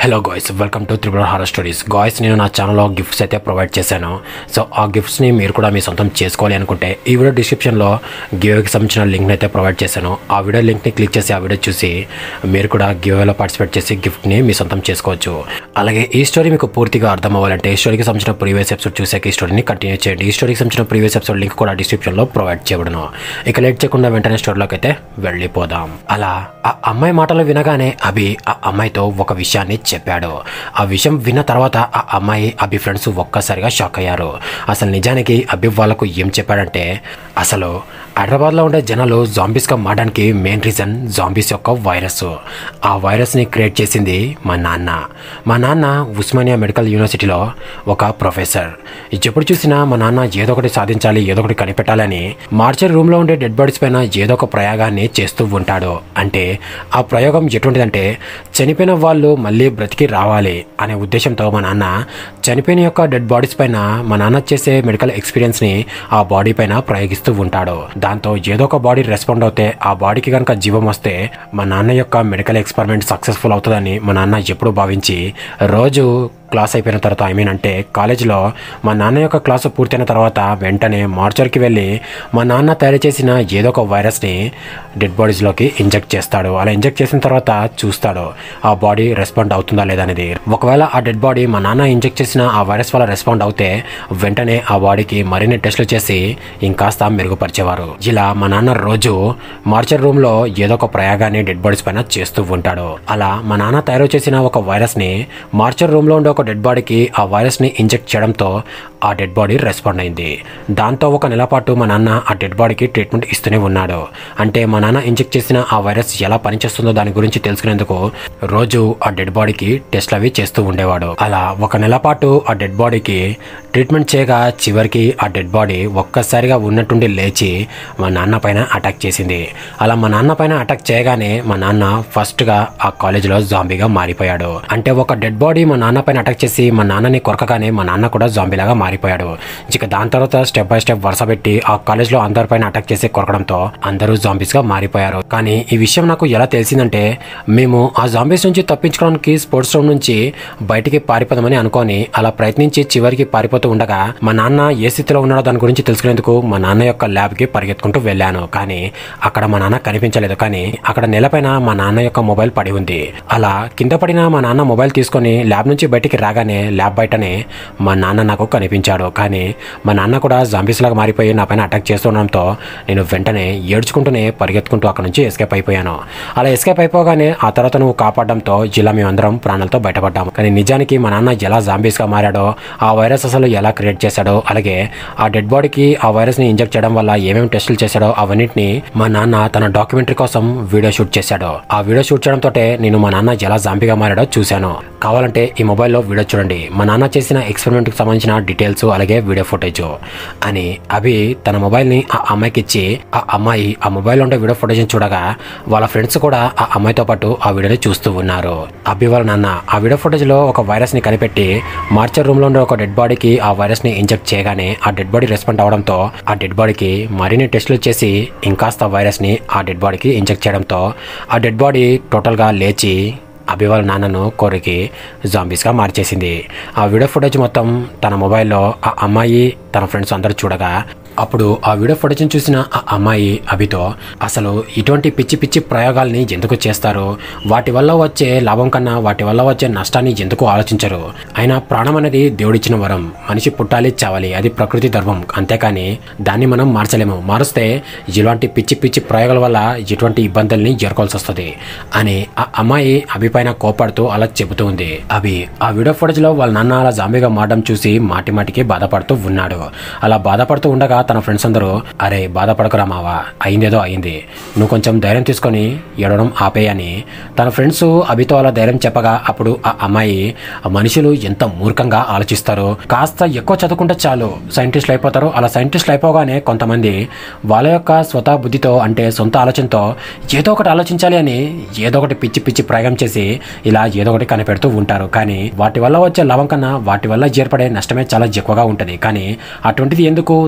hello guys welcome to Tripura horror stories guys నేను నా ఛానల్లో గిఫ్ట్స్ అయితే ప్రొవైడ్ చేశాను సో ఆ గిఫ్ట్స్ని మీరు కూడా మీ సొంతం చేసుకోవాలి అనుకుంటే ఈ వీడియో డిస్క్రిప్షన్లో గివ్కి సంబంధించిన లింక్ని అయితే ప్రొవైడ్ చేశాను ఆ వీడియో లింక్ని క్లిక్ చేసి ఆ వీడియో చూసి మీరు కూడా గివ్వేలో పార్టిసిపేట్ చేసి గిఫ్ట్ని మీ సొంతం చేసుకోవచ్చు అలాగే ఈ స్టోరీ మీకు పూర్తిగా అర్థం అవ్వాలంటే ఈ స్టోరీకి సంబంధించిన ప్రీవియస్ ఎపిసోడ్ చూసాక ఈ స్టోరీని కంటిన్యూ చేయండి ఈ స్టోరీకి సంబంధించిన ప్రీవియస్ ఎపిసోడ్ లింక్ కూడా డిస్క్రిప్షన్లో ప్రొవైడ్ చేయబడను ఇక లేట్ చేయకుండా వెంటనే స్టోరీలోకి అయితే వెళ్ళిపోదాం అలా ఆ అమ్మాయి మాటలు వినగానే అభి ఆ అమ్మాయితో ఒక విషయాన్ని చెప్పాడు ఆ విషయం విన్న తర్వాత ఆ అమ్మాయి అభి ఫ్రెండ్స్ ఒక్కసారిగా షాక్ అయ్యారు అసలు నిజానికి అభి వాళ్ళకు ఏం చెప్పాడంటే అసలు హైదరాబాద్లో ఉండే జనాలు జాంబీస్గా మారడానికి మెయిన్ రీజన్ జాంబీస్ యొక్క వైరస్ ఆ వైరస్ని క్రియేట్ చేసింది మా నాన్న మా నాన్న ఉస్మానియా మెడికల్ యూనివర్సిటీలో ఒక ప్రొఫెసర్ ఎప్పుడు చూసినా మా నాన్న ఏదో ఒకటి సాధించాలి ఏదో ఒకటి కనిపెట్టాలని మార్చర్ రూమ్లో ఉండే డెడ్ బాడీస్ పైన ఏదో ఒక ప్రయోగాన్ని చేస్తూ ఉంటాడు అంటే ఆ ప్రయోగం ఎటువంటిదంటే చనిపోయిన వాళ్ళు మళ్ళీ బ్రతికి రావాలి అనే ఉద్దేశంతో మా నాన్న చనిపోయిన యొక్క డెడ్ బాడీస్ పైన మా నాన్న చేసే మెడికల్ ఎక్స్పీరియన్స్ని ఆ బాడీ పైన ప్రయోగిస్తూ ఉంటాడు దాంతో ఏదో ఒక బాడీ రెస్పాండ్ అవుతే ఆ బాడీకి కనుక జీవం వస్తే మా నాన్న యొక్క మెడికల్ ఎక్స్పెరిమెంట్ సక్సెస్ఫుల్ అవుతుందని మా నాన్న ఎప్పుడూ భావించి రోజు క్లాస్ అయిపోయిన తర్వాత ఐ మీన్ అంటే కాలేజీలో మా నాన్న యొక్క క్లాసు పూర్తయిన తర్వాత వెంటనే మార్చర్కి వెళ్ళి మా నాన్న తయారు చేసిన ఏదో ఒక వైరస్ని డెడ్ బాడీస్లోకి ఇంజెక్ట్ చేస్తాడు అలా ఇంజెక్ట్ చేసిన తర్వాత చూస్తాడు ఆ బాడీ రెస్పాండ్ అవుతుందా లేదా అనేది ఒకవేళ ఆ డెడ్ బాడీ మా నాన్న ఇంజెక్ట్ చేసిన ఆ వైరస్ వల్ల రెస్పాండ్ అవుతే వెంటనే ఆ బాడీకి మరిన్ని టెస్టులు చేసి ఇంకాస్త మెరుగుపరిచేవారు ఇలా మా నాన్న రోజు మార్చర్ రూమ్లో ఏదో ఒక ప్రయోగాన్ని డెడ్ బాడీస్ పైన చేస్తూ ఉంటాడు అలా మా నాన్న తయారు చేసిన ఒక వైరస్ని మార్చర్ రూమ్లో ఉండే ఒక డెడ్ బాడీకి ఆ వైరస్ని ఇంజెక్ట్ చేయడంతో ఆ డెడ్ బాడీ రెస్పాండ్ అయింది దాంతో ఒక నెల పాటు మా నాన్న ఆ డెడ్ బాడీకి ట్రీట్మెంట్ ఇస్తూనే ఉన్నాడు అంటే మా నాన్న ఇంజెక్ట్ చేసిన ఆ వైరస్ ఎలా పనిచేస్తుందో దాని గురించి తెలుసుకునేందుకు రోజు ఆ డెడ్ బాడీకి టెస్ట్లు అవి చేస్తూ ఉండేవాడు అలా ఒక నెల పాటు ఆ డెడ్ బాడీకి ట్రీట్మెంట్ చేయగా చివరికి ఆ డెడ్ బాడీ ఒక్కసారిగా ఉన్నట్టుండి లేచి మా నాన్న పైన అటాక్ చేసింది అలా మా నాన్న పైన అటాక్ చేయగానే మా నాన్న ఫస్ట్గా ఆ కాలేజీలో జాంబీగా మారిపోయాడు అంటే ఒక డెడ్ బాడీ మా నాన్న పైన అటాక్ చేసి మా నాన్నని కొరకగానే మా నాన్న కూడా జాంబీలాగా మారిపోయాడు ఇక దాని తర్వాత స్టెప్ బై స్టెప్ వరుస పెట్టి ఆ కాలేజ్లో అందరిపైన అటాక్ చేసి కొరకడంతో అందరూ జాంబీస్గా మారిపోయారు కానీ ఈ విషయం నాకు ఎలా తెలిసిందంటే మేము ఆ జాంబీస్ నుంచి తప్పించుకోవడానికి స్పోర్ట్స్ రూమ్ నుంచి బయటికి పారిపోదామని అనుకొని అలా ప్రయత్నించి చివరికి పారిపోతూ ఉండగా మా నాన్న ఏ స్థితిలో ఉన్నాడో దాని గురించి తెలుసుకునేందుకు మా నాన్న యొక్క ల్యాబ్కి పరిగెత్తుకుంటూ వెళ్ళాను కానీ అక్కడ మా నాన్న కనిపించలేదు కానీ అక్కడ నేలపైన మా నాన్న యొక్క మొబైల్ పడి ఉంది అలా కింద పడిన మా నాన్న మొబైల్ తీసుకొని ల్యాబ్ నుంచి బయటికి రాగానే ల్యాబ్ బయటనే మా నాన్న నాకు కనిపించాడు కానీ మా నాన్న కూడా జాంబీస్ లాగా మారిపోయి నా పైన అటాక్ చేస్తుండడంతో నేను వెంటనే ఏడ్చుకుంటూనే పరిగెత్తుకుంటూ అక్కడ నుంచి ఎస్కేప్ అయిపోయాను అలా ఎస్కేప్ అయిపోగానే ఆ తర్వాత నువ్వు కాపాడడంతో జిల్లా మేమందరం ప్రాణాలతో బయటపడ్డాము కానీ నిజానికి మా నాన్న ఎలా జాంబీస్గా మారాడో ఆ వైరస్ అసలు ఎలా క్రియేట్ చేశాడో అలాగే ఆ డెడ్ బాడీకి ఆ వైరస్ని ఇంజెక్ట్ చేయడం వల్ల ఏమేమి టెస్టులు చేశాడో అవన్నింటిని మా నాన్న తన డాక్యుమెంటరీ కోసం వీడియో షూట్ చేశాడు ఆ వీడియో షూట్ చేయడంతో నేను మా నాన్న ఎలా జాంబీగా మారాడో చూశాను కావాలంటే ఈ మొబైల్లో వీడియో చూడండి మా నాన్న చేసిన ఎక్స్పెరిమెంట్కి సంబంధించిన డీటెయిల్స్ అలాగే వీడియో ఫుటేజ్ అని అవి తన మొబైల్ని ఆ అమ్మాయికి ఇచ్చి ఆ అమ్మాయి ఆ మొబైల్లో ఉండే వీడియో ఫుటేజ్ని చూడగా వాళ్ళ ఫ్రెండ్స్ కూడా ఆ అమ్మాయితో పాటు ఆ వీడియోని చూస్తూ ఉన్నారు అభి వాళ్ళ నాన్న ఆ వీడియో ఫుటేజ్లో ఒక వైరస్ని కనిపెట్టి మార్చర్ రూమ్లో ఉండే ఒక డెడ్ బాడీకి ఆ వైరస్ని ఇంజెక్ట్ చేయగానే ఆ డెడ్ బాడీ రెస్పాండ్ అవడంతో ఆ డెడ్ బాడీకి మరిన్ని టెస్టులు చేసి ఇంకాస్త వైరస్ని ఆ డెడ్ బాడీకి ఇంజెక్ట్ చేయడంతో ఆ డెడ్ బాడీ టోటల్గా లేచి అభి వాళ్ళ నాన్నను కోరికి జాంబీస్గా మార్చేసింది ఆ వీడియో ఫుటేజ్ మొత్తం తన మొబైల్లో ఆ అమ్మాయి తన ఫ్రెండ్స్ అందరూ చూడగా అప్పుడు ఆ వీడియో ఫుటేజ్ని చూసిన ఆ అమ్మాయి అభితో అసలు ఇటువంటి పిచ్చి పిచ్చి ప్రయోగాల్ని ఎందుకు చేస్తారు వాటి వల్ల వచ్చే లాభం కన్నా వాటి వల్ల వచ్చే నష్టాన్ని ఎందుకు ఆలోచించరు అయినా ప్రాణం అనేది దేవుడిచ్చిన వరం మనిషి పుట్టాలి చావాలి అది ప్రకృతి ధర్మం అంతేకాని దాన్ని మనం మార్చలేము మారుస్తే ఇలాంటి పిచ్చి పిచ్చి ప్రయోగాల వల్ల ఎటువంటి ఇబ్బందుల్ని జరుకోవాల్సి వస్తుంది అని ఆ అమ్మాయి అభి పైన కోపాడుతూ అలా చెబుతూ ఉంది అభి ఆ వీడియో ఫుటేజ్లో వాళ్ళ నాన్న అలా జాంబీగా మారడం చూసి మాటి మాటికి బాధపడుతూ ఉన్నాడు అలా బాధపడుతూ ఉండగా తన ఫ్రెండ్స్ అందరూ అరే బాధపడకురా మావా అయిందేదో అయింది నువ్వు కొంచెం ధైర్యం తీసుకొని ఏడవడం ఆపేయని తన ఫ్రెండ్స్ అభితో అలా ధైర్యం చెప్పగా అప్పుడు ఆ అమ్మాయి "ఆ మనుషులు ఎంత మూర్ఖంగా ఆలోచిస్తారు కాస్త ఎక్కువ చదువుకుంటే చాలు సైంటిస్టులు అయిపోతారు అలా సైంటిస్టులు అయిపోగానే కొంతమంది వాళ్ళ యొక్క స్వతహ బుద్ధితో అంటే సొంత ఆలోచనతో ఏదో ఒకటి ఆలోచించాలి అని ఏదో ఒకటి పిచ్చి పిచ్చి ప్రయోగం చేసి ఇలా ఏదో ఒకటి కనిపెడుతూ ఉంటారు కానీ వాటి వల్ల వచ్చే లాభం కన్నా వాటి వల్ల ఏర్పడే నష్టమే చాలా ఎక్కువగా ఉంటుంది కానీ అటువంటిది ఎందుకు సైంటిస్టులు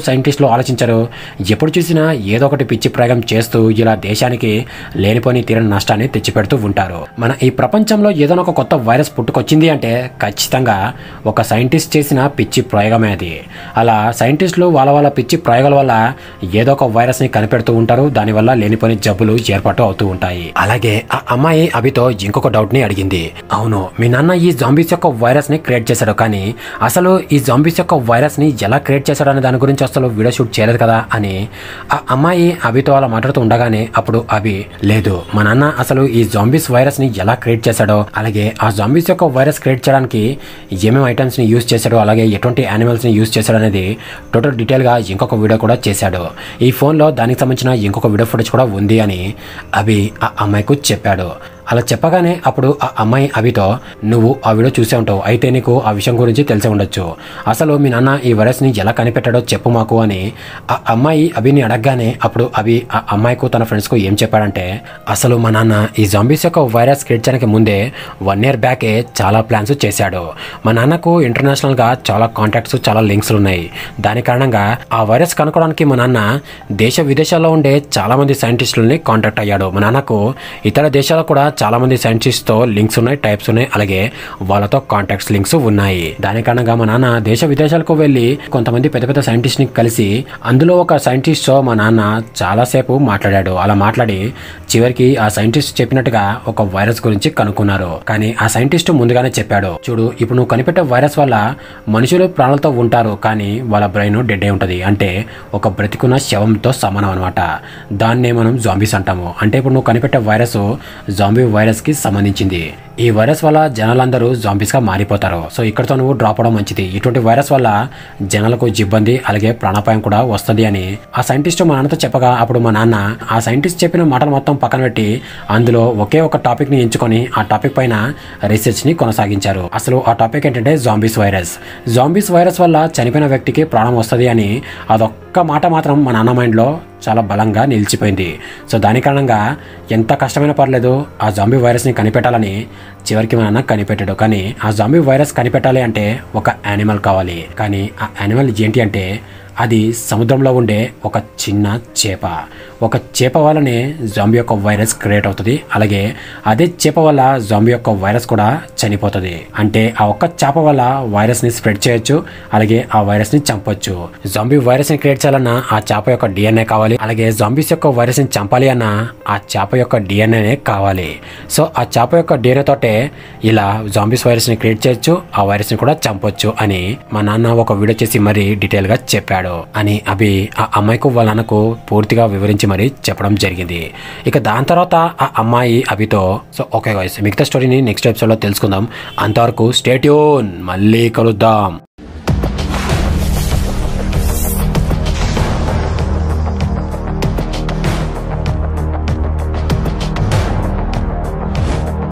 అసలు ఆలోచించరు ఎప్పుడు చూసినా ఏదో ఒకటి పిచ్చి ప్రయోగం చేస్తూ ఇలా దేశానికి లేనిపోని తీరని నష్టాన్ని తెచ్చిపెడుతూ ఉంటారు మన ఈ ప్రపంచంలో ఏదైనా ఒక కొత్త వైరస్ పుట్టుకొచ్చింది అంటే ఖచ్చితంగా ఒక సైంటిస్ట్ చేసిన పిచ్చి ప్రయోగమే అది అలా సైంటిస్టులు వాళ్ళ వాళ్ళ పిచ్చి ప్రయోగాల వల్ల ఏదో ఒక వైరస్ ని కనిపెడుతూ ఉంటారు దానివల్ల లేనిపోని జబ్బులు ఏర్పాటు అవుతూ ఉంటాయి అలాగే ఆ అమ్మాయి అభితో ఇంకొక డౌట్ ని అడిగింది అవును మీ నాన్న ఈ జాంబీస్ యొక్క వైరస్ ని క్రియేట్ చేశాడు కానీ అసలు ఈ జాంబీస్ యొక్క వైరస్ ని ఎలా క్రియేట్ చేశాడు అనే దాని గురించి అసలు వీడియో షూట్ చేయలేదు కదా అని ఆ అమ్మాయి అభితో అలా మాట్లాడుతూ ఉండగానే అప్పుడు అభి లేదు మా నాన్న అసలు ఈ జాంబీస్ వైరస్ ని ఎలా క్రియేట్ చేశాడో అలాగే ఆ జాంబీస్ యొక్క వైరస్ క్రియేట్ చేయడానికి ఏమేమి ఐటమ్స్ ని యూజ్ చేశాడో అలాగే ఎటువంటి యానిమల్స్ ని యూజ్ చేశాడు అనేది టోటల్ డీటెయిల్ గా ఇంకొక వీడియో కూడా చేశాడు ఈ ఫోన్ లో దానికి సంబంధించిన ఇంకొక వీడియో ఫుటేజ్ కూడా ఉంది అని అభి ఆ అమ్మాయికు చెప్పాడు అలా చెప్పగానే అప్పుడు ఆ అమ్మాయి అభితో నువ్వు ఆ వీడియో చూసే ఉంటావు అయితే నీకు ఆ విషయం గురించి తెలిసే ఉండొచ్చు అసలు మీ నాన్న ఈ వైరస్ని ఎలా కనిపెట్టాడో చెప్పు మాకు అని ఆ అమ్మాయి అభిని అడగగానే అప్పుడు అభి ఆ అమ్మాయికు తన ఫ్రెండ్స్కు ఏం చెప్పాడంటే అసలు మా నాన్న ఈ జాంబీస్ యొక్క వైరస్ క్రియేట్ చేయడానికి ముందే వన్ ఇయర్ బ్యాకే చాలా ప్లాన్స్ చేశాడు మా నాన్నకు ఇంటర్నేషనల్గా చాలా కాంటాక్ట్స్ చాలా లింక్స్ ఉన్నాయి దాని కారణంగా ఆ వైరస్ కనుక్కోవడానికి మా నాన్న దేశ విదేశాల్లో ఉండే చాలా మంది సైంటిస్టులని కాంటాక్ట్ అయ్యాడు మా నాన్నకు ఇతర దేశాల్లో కూడా చాలా మంది సైంటిస్ట్ తో లింక్స్ ఉన్నాయి టైప్స్ ఉన్నాయి అలాగే వాళ్ళతో కాంటాక్ట్స్ లింక్స్ ఉన్నాయి దాని కారణంగా మా నాన్న దేశ విదేశాలకు వెళ్ళి కొంతమంది పెద్ద పెద్ద సైంటిస్ట్ ని కలిసి అందులో ఒక సైంటిస్ట్ తో మా నాన్న చాలాసేపు మాట్లాడాడు అలా మాట్లాడి చివరికి ఆ సైంటిస్ట్ చెప్పినట్టుగా ఒక వైరస్ గురించి కనుక్కున్నారు కానీ ఆ సైంటిస్ట్ ముందుగానే చెప్పాడు చూడు ఇప్పుడు నువ్వు కనిపెట్టే వైరస్ వల్ల మనుషులు ప్రాణాలతో ఉంటారు కానీ వాళ్ళ బ్రెయిన్ డెడ్ అయి ఉంటుంది అంటే ఒక బ్రతికున్న శవంతో సమానం అనమాట దాన్నే మనం జాంబీస్ అంటాము అంటే ఇప్పుడు నువ్వు కనిపెట్టే వైరస్ జాంబీ వైరస్ కి సంబంధించింది ఈ వైరస్ వల్ల జనాలందరూ జాంబీస్ గా మారిపోతారు సో ఇక్కడతో నువ్వు డ్రాప్ అవడం మంచిది ఇటువంటి వైరస్ వల్ల జనాలకు ఇబ్బంది అలాగే ప్రాణాపాయం కూడా వస్తుంది అని ఆ సైంటిస్ట్ మా నాన్నతో చెప్పగా అప్పుడు మా నాన్న ఆ సైంటిస్ట్ చెప్పిన మాటలు మొత్తం పక్కన పెట్టి అందులో ఒకే ఒక టాపిక్ ని ఎంచుకొని ఆ టాపిక్ పైన రీసెర్చ్ ని కొనసాగించారు అసలు ఆ టాపిక్ ఏంటంటే జాంబీస్ వైరస్ జాంబీస్ వైరస్ వల్ల చనిపోయిన వ్యక్తికి ప్రాణం వస్తుంది అని అదొక్క మాట మాత్రం మా నాన్న మైండ్లో చాలా బలంగా నిలిచిపోయింది సో దాని కారణంగా ఎంత కష్టమైన పర్లేదు ఆ జాంబీ వైరస్ని కనిపెట్టాలని చివరికి మా నాన్న కనిపెట్టాడు కానీ ఆ జాంబీ వైరస్ కనిపెట్టాలి అంటే ఒక యానిమల్ కావాలి కానీ ఆ యానిమల్ ఏంటి అంటే అది సముద్రంలో ఉండే ఒక చిన్న చేప ఒక చేప వల్లనే జాంబీ యొక్క వైరస్ క్రియేట్ అవుతుంది అలాగే అదే చేప వల్ల జాంబీ యొక్క వైరస్ కూడా చనిపోతుంది అంటే ఆ ఒక్క చేప వల్ల వైరస్ ని స్ప్రెడ్ చేయొచ్చు అలాగే ఆ వైరస్ ని చంపొచ్చు జాంబీ వైరస్ ని క్రియేట్ చేయాలన్నా ఆ చేప యొక్క డిఎన్ఏ కావాలి అలాగే జాంబీస్ యొక్క వైరస్ ని చంపాలి అన్నా ఆ చేప యొక్క డిఎన్ఏ కావాలి సో ఆ చేప యొక్క డిఎన్ఏ తోటే ఇలా జాంబీస్ వైరస్ ని క్రియేట్ చేయొచ్చు ఆ వైరస్ ని కూడా చంపొచ్చు అని మా నాన్న ఒక వీడియో చేసి మరీ డీటెయిల్ గా చెప్పాడు అని అభి ఆ అమ్మాయికు వాళ్ళ నాన్నకు పూర్తిగా వివరించి మరి చెప్పడం జరిగింది ఇక దాని తర్వాత ఆ అమ్మాయి అభితో సో ఓకే గాయస్ మిగతా స్టోరీని నెక్స్ట్ ఎపిసోడ్ లో తెలుసుకుందాం అంతవరకు స్టేట్యూన్ మళ్ళీ కలుద్దాం